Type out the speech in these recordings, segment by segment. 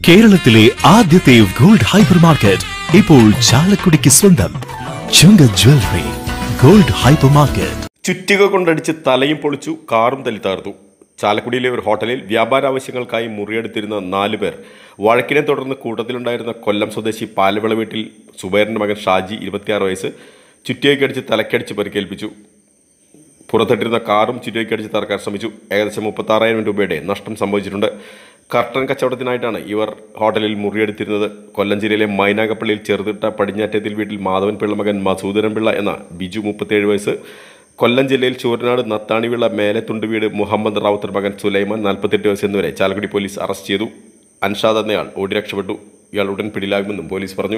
കേരളത്തിലെ ആദ്യത്തെ gold hyper market ഇപ്പോൾ ചാലക്കുടിക്ക് സ്വന്തം Chunka jewellery gold hyper market ചുറ്റിക കൊണ്ടടിച്ച് തലയും പൊളിച്ചു കാറും തല്ലി തകർത്തു ചാലക്കുടിയിലെ ഒരു ഹോട്ടലിൽ വ്യാപാര ആവശ്യങ്ങൾക്കായി മുറിയെടുത്തിരുന്ന നാലു പേർ വഴക്കിനെ തുടർന്ന് കൂട്ടത്തിലുണ്ടായിരുന്ന കൊല്ലം സ്വദേശി പാലവിള വീട്ടിൽ സുബൈറിന്റെ മകൻ ഷാജി ഇരുപത്തിയാറ് വയസ്സ് ചുറ്റികയ്ക്കടിച്ച് തലക്കടിച്ച് പരിക്കേൽപ്പിച്ചു പുറത്തിട്ടിരുന്ന കാറും ചുറ്റികയ്ക്കടിച്ച് തകർക്കാൻ ശ്രമിച്ചു ഏകദേശം മുപ്പത്താറായിരം രൂപയുടെ നഷ്ടം സംഭവിച്ചിട്ടുണ്ട് കർട്ടൻ കച്ചവടത്തിനായിട്ടാണ് ഇവർ ഹോട്ടലിൽ മുറിയെടുത്തിരുന്നത് കൊല്ലം ജില്ലയിലെ മൈനാഗപ്പള്ളിയിൽ ചെറുതിട്ട പടിഞ്ഞാറ്റത്തിൽ വീട്ടിൽ മാധവൻ പിള്ള മകൻ മസൂദരൻ പിള്ള എന്ന ബിജു മുപ്പത്തേഴ് വയസ്സ് കൊല്ലം ജില്ലയിൽ ചൂരനാട് നത്താണിവിള മേലെത്തുണ്ട് വീട് മുഹമ്മദ് റാവുത്തർ മകൻ സുലൈമാൻ നാൽപ്പത്തെട്ട് വയസ്സ് എന്നിവരെ ചാലക്കുടി പോലീസ് അറസ്റ്റ് ചെയ്തു അൻഷാദ് എന്നയാൾ ഓടി രക്ഷപ്പെട്ടു ഇയാൾ ഉടൻ പിടിയിലാകുമെന്നും പോലീസ് പറഞ്ഞു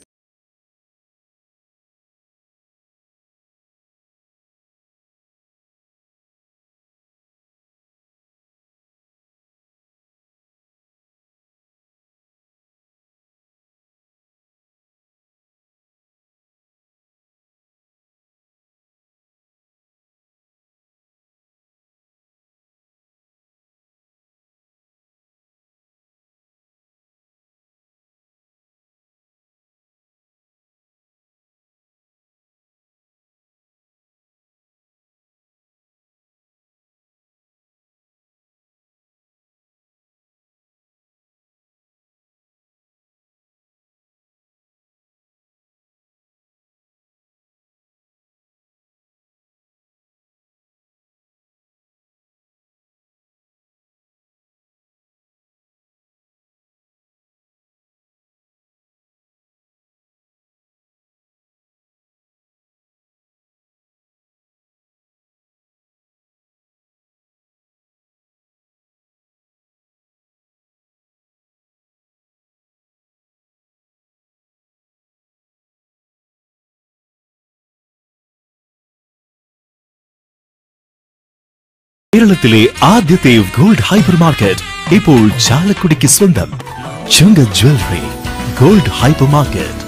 കേരളത്തിലെ ആദ്യത്തെ ഗോൾഡ് ഹൈപ്പർ മാർക്കറ്റ് ഇപ്പോൾ ചാലക്കുടിക്ക് സ്വന്തം Chunka jewellery gold hyper market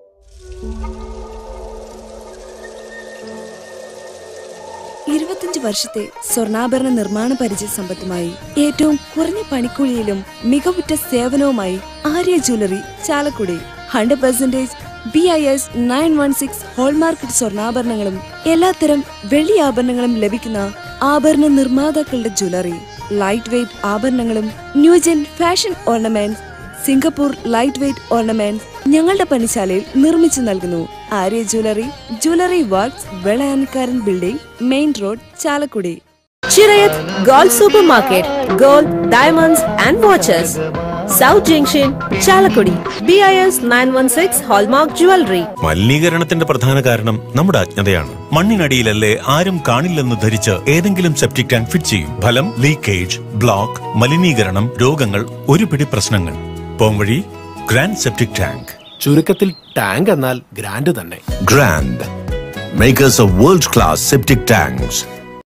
ഇരുപത്തിയഞ്ച് വർഷത്തെ സ്വർണ്ണാഭരണ നിർമ്മാണ പരിചയ സമ്പത്തുമായി ഏറ്റവും കുറഞ്ഞ പണിക്കൂലിയിലും മികവുറ്റ സേവനവുമായി Arya jewellery Chalakudy hundred percentage B I S nine one six hallmarked സ്വർണ്ണാഭരണങ്ങളും എല്ലാത്തരം വെള്ളി ആഭരണങ്ങളും ലഭിക്കുന്ന ആഭരണ നിർമ്മാതാക്കളുടെ ജ്വല്ലറി ലൈറ്റ് വെയ്റ്റ് ആഭരണങ്ങളും new gen fashion ornaments Singapore light weight ornaments ഞങ്ങളുടെ പണിശാലയിൽ നിർമ്മിച്ചു നൽകുന്നു Arya jewellery jewellery works Velayanakkaran building main road Chalakudy Chirayath gold super market gold diamonds and watches south junction Chalakudy B I S nine one six hallmark jewellery മലിനീകരണത്തിന്റെ പ്രധാന കാരണം നമ്മുടെ അജ്ഞതയാണ് മണ്ണിനടിയിലല്ലേ ആരും കാണില്ലെന്ന് ധരിച്ച് ഏതെങ്കിലും സെപ്റ്റിക് ടാങ്ക് ഫിറ്റ് ചെയ്യും ഫലം ലീക്കേജ് ബ്ലോക്ക് മലിനീകരണം രോഗങ്ങൾ ഒരു പിടി പ്രശ്നങ്ങൾ പോംവഴി ഗ്രാൻഡ് സെപ്റ്റിക് ടാങ്ക് ചുരുക്കത്തിൽ ടാങ്ക് എന്നാൽ ഗ്രാൻഡ് തന്നെ grand makers of world class septic tanks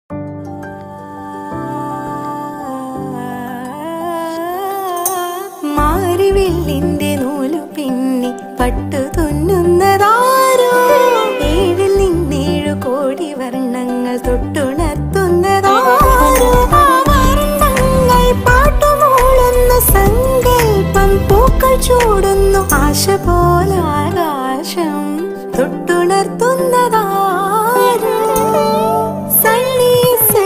മാരിവില്ലിന്റെ നൂലു പിന്നി പട്ടു തുന്നുന്നതാരോ ഏഴിൽ നിന്നേഴു കോടി വർണ്ണങ്ങൾ തൊട്ടുണർത്തുന്നതാരോ വർണ്ണങ്ങൾ പാട്ടുമൂളുന്ന സങ്കൽപ്പം പൂക്കൾ ചൂടുന്നു ആശ പോലെ ആകാശം തൊട്ടുണർത്തുന്നതാരോ സണ്ണീസ്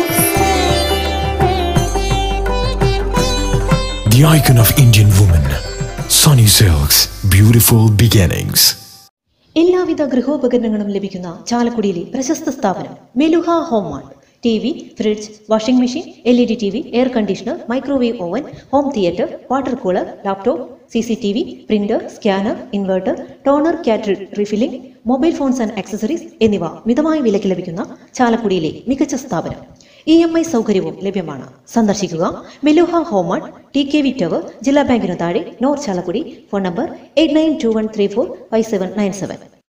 The icon of Indian woman, Sunny Silks, beautiful beginnings. എല്ലാവിധ ഗൃഹോപകരണങ്ങളും ലഭിക്കുന്ന ചാലക്കുടിയിലെ പ്രശസ്ത സ്ഥാപനം Meluha home mart T V fridge washing machine L E D T V air conditioner microwave oven home theatre water cooler laptop C C T V printer scanner inverter toner cartridge refilling mobile phones and accessories എന്നിവ മിതമായ വിലയ്ക്ക് ലഭിക്കുന്ന ചാലക്കുടിയിലെ മികച്ച സ്ഥാപനം E M I സൗകര്യവും ലഭ്യമാണ് സന്ദർശിക്കുക Meluha home mart T K V tower ജില്ലാ ബാങ്കിനു താഴെ north Chalakudy phone number eight nine two one three four five seven nine seven